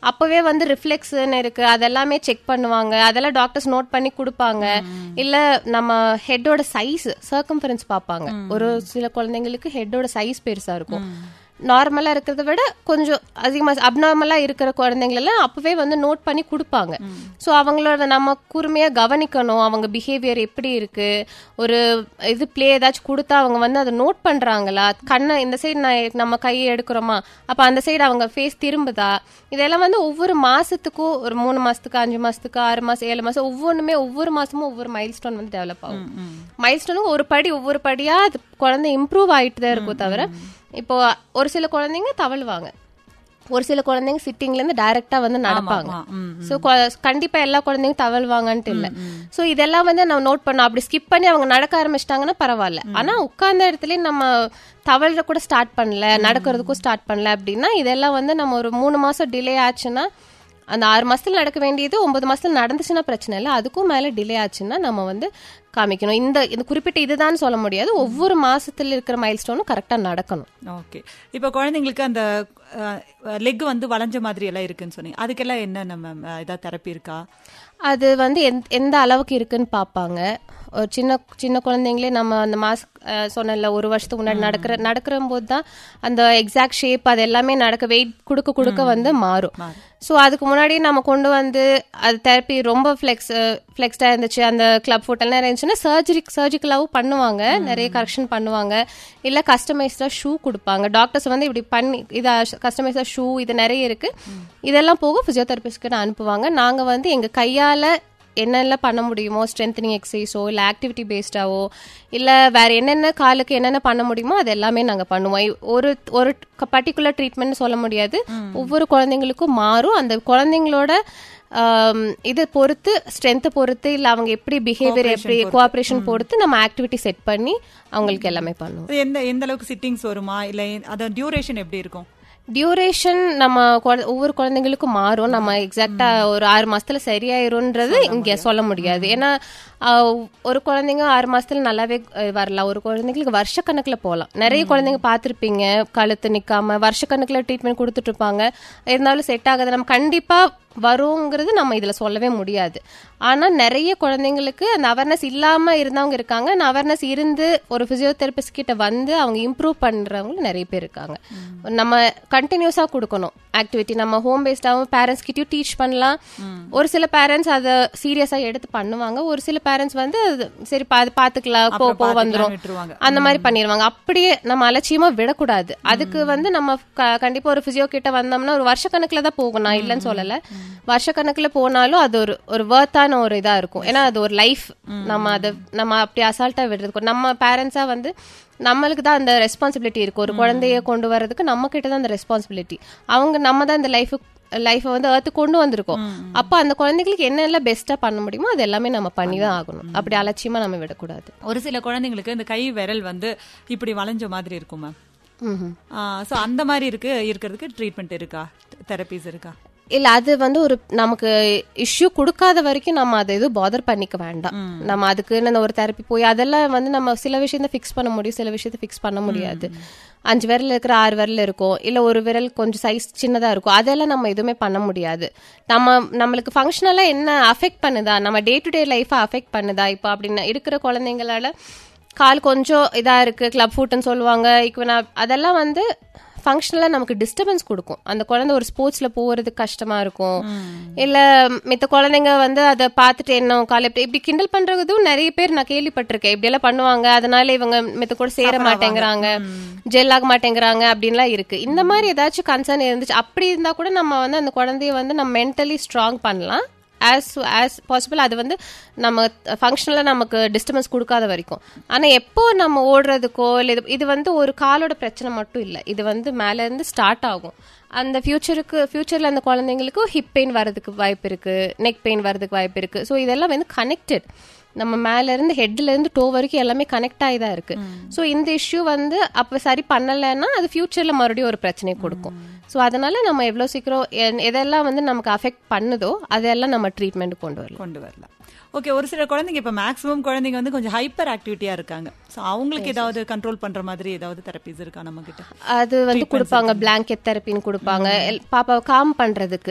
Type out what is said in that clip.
அப்பவே வந்து ரிஃப்ளெக்ஸ்னு இருக்கு அதெல்லாமே செக் பண்ணுவாங்க அதெல்லாம் டாக்டர்ஸ் நோட் பண்ணி கொடுப்பாங்க இல்ல நம்ம ஹெட்டோட சைஸ் சர்க்கம்ஃபரன்ஸ் பார்ப்பாங்க ஒரு சில குழந்தைங்களுக்கு ஹெட்டோட சைஸ் பெருசா இருக்கும் நார்மலா இருக்கிறத விட கொஞ்சம் அதிகமா அப்நார்மலா இருக்கிற குழந்தைங்க எல்லாம் அப்பவே வந்து நோட் பண்ணி கொடுப்பாங்க சோ அவங்களோட நம்ம கூர்மையா கவனிக்கணும் அவங்க பிஹேவியர் எப்படி இருக்கு ஒரு இது ப்ளே ஏதாச்சும் கொடுத்தா அவங்க வந்து அதை நோட் பண்றாங்களா கண்ணை இந்த சைடு நான் நம்ம கையை எடுக்கிறோமா அப்ப அந்த சைடு அவங்க ஃபேஸ் திரும்புதா இதெல்லாம் வந்து ஒவ்வொரு மாசத்துக்கும் ஒரு மூணு மாசத்துக்கு அஞ்சு மாசத்துக்கு ஆறு மாசம் ஏழு மாசம் ஒவ்வொன்றுமே ஒவ்வொரு மாசமும் ஒவ்வொரு மைல் ஸ்டோன் வந்து டெவலப் ஆகும் மைல் ஸ்டோனுக்கு ஒரு படி ஒவ்வொரு படியா அது குழந்தை இம்ப்ரூவ் ஆயிட்டு தான் இருக்கும் தவிர இப்போ ஒரு சில குழந்தைங்க தவழுவாங்க ஒரு சில குழந்தைங்க சிட்டிங்ல இருந்து டைரக்டா வந்து நடப்பாங்க சோ கண்டிப்பா எல்லா குழந்தைங்க தவழ்வாங்கன்ட்டு இல்ல சோ இதெல்லாம் வந்து நம்ம நோட் பண்ணோம் அப்படி ஸ்கிப் பண்ணி அவங்க நடக்க ஆரம்பிச்சிட்டாங்கன்னா பரவாயில்ல ஆனா உட்கார்ந்த இடத்துல நம்ம தவழ்ற கூட ஸ்டார்ட் பண்ணல நடக்கிறதுக்கும் ஸ்டார்ட் பண்ணல அப்படின்னா இதெல்லாம் வந்து நம்ம ஒரு மூணு மாசம் டிலே ஆச்சுன்னா அந்த ஆறு மாசத்துல நடக்க வேண்டியது ஒன்பது மாசத்துல நடந்துச்சுன்னா பிரச்சனை இல்லை அதுக்கும் மேல டிலே ஆச்சுன்னா நம்ம வந்து காமிக்கணும் இந்த இந்த குறிப்பிட்ட இதுதான் சொல்ல முடியாது ஒவ்வொரு மாசத்துல இருக்கிற மைல் ஸ்டோனும் கரெக்டா நடக்கணும் ஓகே இப்போ குழந்தைங்களுக்கு அந்த லெக் வந்து வளைஞ்ச மாதிரி எல்லாம் இருக்குன்னு சொன்னீங்க அதுக்கெல்லாம் என்ன மேம் ஏதாவது தெரப்பி இருக்கா அது வந்து எந்த- எந்த அளவுக்கு இருக்குன்னு பார்ப்பாங்க ஒரு சின்ன சின்ன குழந்தைங்களே நம்ம அந்த மாஸ் சொன்னல ஒரு வருஷத்துக்கு முன்னாடி நடக்கிற நடக்கிற போது தான் அந்த எக்ஸாக்ட் ஷேப் அது எல்லாமே நடக்க வெயிட் கொடுக்க கொடுக்க வந்து மாறும் ஸோ அதுக்கு முன்னாடி நம்ம கொண்டு வந்து அது தெரப்பி ரொம்ப ஃப்ளெக்ஸ் ஃப்ளெக்ஸ்டாக இருந்துச்சு அந்த கிளப் ஃபுட் எல்லாம் இருந்துச்சுன்னா சர்ஜரி சர்ஜிக்கலாகவும் பண்ணுவாங்க நிறைய கரெக்ஷன் பண்ணுவாங்க இல்லை கஸ்டமைஸ்டாக ஷூ கொடுப்பாங்க டாக்டர்ஸ் வந்து இப்படி பண்ணி இதா கஸ்டமைஸ்டாக ஷூ இது நிறைய இருக்கு இதெல்லாம் போக ஃபிசியோதெரபிஸ்ட்கிட்ட அனுப்புவாங்க நாங்கள் வந்து எங்கள் கையால் என்னெல்லாம் பண்ண முடியுமோ ஸ்ட்ரென்தனிங் எக்ஸசைஸோ இல்லை ஆக்டிவிட்டி பேஸ்டாவோ இல்லை வேற என்னென்ன காலுக்கு என்னென்ன பண்ண முடியுமோ அது எல்லாமே நாங்கள் பண்ணுவோம் இ- ஒரு ஒரு பர்டிகுலர் ட்ரீட்மெண்ட் சொல்ல முடியாது ஒவ்வொரு குழந்தைங்களுக்கும் மாறும் அந்த குழந்தைங்களோட ஆம், இது பொறுத்து ஸ்ட்ரென்த்தை பொறுத்து இல்லை அவங்க எப்படி பிஹேவியர் எப்படி கோஆப்ரேஷன் பொறுத்து நம்ம ஆக்டிவிட்டி செட் பண்ணி அவங்களுக்கு எல்லாமே பண்ணுவோம் அது எந்த எந்த அளவுக்கு சிட்டிங்ஸ் வருமா இல்ல அதோட டியூரேஷன் எப்படி இருக்கும் டியூரேஷன் நம்ம குழ- ஒவ்வொரு குழந்தைங்களுக்கும் மாறும் நம்ம எக்ஸாக்டா ஒரு ஆறு மாசத்துல சரியாயிரும்ன்றது இங்க சொல்ல முடியாது ஏன்னா ஆஹ், ஒரு குழந்தைங்க ஆறு மாசத்துல நல்லாவே அஹ், வரலாம் ஒரு குழந்தைங்களுக்கு வருஷக்கணக்குல போகலாம் நிறைய குழந்தைங்க பார்த்திருப்பீங்க கழுத்து நிக்காம வருஷக்கணக்குல ட்ரீட்மெண்ட் கொடுத்துட்டு இருப்பாங்க இருந்தாலும் செட் ஆகாது நம்ம கண்டிப்பா வருங்கிறது நம்ம இதுல சொல்லவே முடியாது ஆனா நிறைய குழந்தைங்களுக்கு அந்த அவேர்னஸ் இல்லாம இருந்தவங்க இருக்காங்க அந்த அவேர்னஸ் இருந்து ஒரு பிசியோதெரபிஸ்ட் கிட்ட வந்து அவங்க இம்ப்ரூவ் பண்றவங்க நிறைய பேர் இருக்காங்க நம்ம கண்டினியூஸா கொடுக்கணும் ஆக்டிவிட்டி நம்ம ஹோம் பேஸ்டாவும் பேரண்ட்ஸ் கிட்டயும் டீச் பண்ணலாம் ஒரு சில பேரண்ட்ஸ் அதை சீரியஸா எடுத்து பண்ணுவாங்க ஒரு சில பேரண்ட்ஸ் வந்து அது சரி பா- அது பாத்துக்கலாம் போ போ வந்துரும் விட்டுருவாங்க. அந்த மாதிரி பண்ணிடுவாங்க அப்படியே நம்ம அலட்சியமா விடக்கூடாது அதுக்கு வந்து நம்ம க- கண்டிப்பா ஒரு பிசியோ கிட்ட வந்தோம்னா ஒரு வருஷக்கணக்குல தான் போகும் நான் இல்லைன்னு சொல்லல வருஷக்கணக்குல போனாலும் அது ஒரு ஒரு வேர்த்தான ஒரு இதா இருக்கும் ஏன்னா அது ஒரு லைஃப் நம்ம அதை நம்ம அப்படி அசால்ட்டா விடுறதுக்கு நம்ம பேரண்ட்ஸா வந்து நம்மளுக்கு தான் அந்த ரெஸ்பான்சிபிலிட்டி இருக்கு ஒரு குழந்தைய கொண்டு வர்றதுக்கு நம்ம கிட்ட தான் அந்த ரெஸ்பான்சிபிலிட்டி அவங்க நம்ம தான் இந்த லைஃப் லைஃபை வந்து ஏர்த்து கொண்டு வந்திருக்கோம் அப்போ அந்த குழந்தைங்களுக்கு என்னெல்லாம் பெஸ்டா பண்ண முடியுமோ அது எல்லாமே நம்ம பண்ணி தான் ஆகணும் அப்படி அலட்சியமா நம்ம விடக்கூடாது ஒரு சில குழந்தைங்களுக்கு இந்த கை விரல் வந்து இப்படி வளைஞ்ச மாதிரி இருக்கும் மேம் ம்ஹும். சோ அந்த மாதிரி இருக்கு இருக்கிறதுக்கு ட்ரீட்மெண்ட் இருக்கா தெரபிஸ் இருக்கா இல்ல அது வந்து ஒரு நமக்கு இஷ்யூ கொடுக்காத வரைக்கும் நம்ம அதை எதுவும் பாதர் பண்ணிக்க வேண்டாம் நம்ம அதுக்குன்னு ஒரு தெரப்பி போய் அதெல்லாம் வந்து நம்ம சில விஷயத்த ஃபிக்ஸ் பண்ண முடியும் சில விஷயத்த ஃபிக்ஸ் பண்ண முடியாது அஞ்சு விரல் இருக்கிற ஆறு விரல் இருக்கும் இல்ல ஒரு விரல் கொஞ்சம் சைஸ் சின்னதா இருக்கும் அதெல்லாம் நம்ம எதுவுமே பண்ண முடியாது நம்ம நம்மளுக்கு ஃபங்க்ஷனலா என்ன அஃபெக்ட் பண்ணுதா நம்ம டே டு டே லைஃபை அஃபெக்ட் பண்ணுதா இப்போ அப்படின்னு இருக்கிற குழந்தைங்களால கால் கொஞ்சம் இதா இருக்கு கிளப் ஃபுட்னு சொல்லுவாங்க இப்போ அதெல்லாம் வந்து ஃபங்க்ஷனலா நமக்கு டிஸ்டர்பன்ஸ் கொடுக்கும் அந்த குழந்தை ஒரு ஸ்போர்ட்ஸ்ல போறதுக்கு கஷ்டமா இருக்கும் இல்ல மித்த குழந்தைங்க வந்து அதை பார்த்துட்டு என்ன காலை இப்படி இப்படி கிண்டல் பண்றதும் நிறைய பேர் நான் கேள்விப்பட்டிருக்கேன் இப்படி எல்லாம் பண்ணுவாங்க அதனால இவங்க மித்த கூட சேர மாட்டேங்கிறாங்க ஜெல் ஆக மாட்டேங்கிறாங்க அப்படின்லாம் இருக்கு இந்த மாதிரி ஏதாச்சும் கன்சர்ன் இருந்துச்சு அப்படி இருந்தா கூட நம்ம வந்து அந்த குழந்தைய வந்து நம்ம மென்டலி ஸ்ட்ராங் பண்ணலாம் ஆஸ் ஆஸ் பாசிபிள் அது வந்து நம்ம ஃபங்க்ஷனில் நமக்கு டிஸ்டர்பன்ஸ் கொடுக்காத வரைக்கும் ஆனால் எப்போ நம்ம ஓடுறதுக்கோ இல்லை இது இது வந்து ஒரு காலோட பிரச்சனை மட்டும் இல்லை இது வந்து மேலேருந்து ஸ்டார்ட் ஆகும் அந்த ஃபியூச்சருக்கு ஃபியூச்சரில் அந்த குழந்தைங்களுக்கு ஹிப் பெயின் வரதுக்கு வாய்ப்பு இருக்கு நெக் பெயின் வரதுக்கு வாய்ப்பு இருக்கு ஸோ இதெல்லாம் வந்து கனெக்டட் நம்ம மேல இருந்து ஹெட்ல இருந்து டோ வரைக்கும் எல்லாமே கனெக்ட் ஆகி தான் இருக்கு ஸோ இந்த இஷ்யூ வந்து அப்ப சரி பண்ணலைன்னா அது ஃபியூச்சர்ல மறுபடியும் ஒரு பிரச்சனையை கொடுக்கும் ஸோ அதனால நம்ம எவ்வளவு சீக்கிரம் எ- எதெல்லாம் வந்து நமக்கு அஃபெக்ட் பண்ணுதோ அதெல்லாம் நம்ம ட்ரீட்மெண்ட் கொண்டு வரலாம் கொண்டு வரலாம் ஓகே ஒரு சில குழந்தைங்க இப்ப மேக்ஸிமம் குழந்தைங்க வந்து கொஞ்சம் ஹைப்பர் ஆக்டிவிட்டியா இருக்காங்க சோ அவங்களுக்கு ஏதாவது கண்ட்ரோல் பண்ற மாதிரி ஏதாவது தெரபிஸ் இருக்கா நம்ம கிட்ட அது வந்து கொடுப்பாங்க பிளாங்கெட் தெரப்பின்னு கொடுப்பாங்க எல்- பாப்பாவை காம் பண்றதுக்கு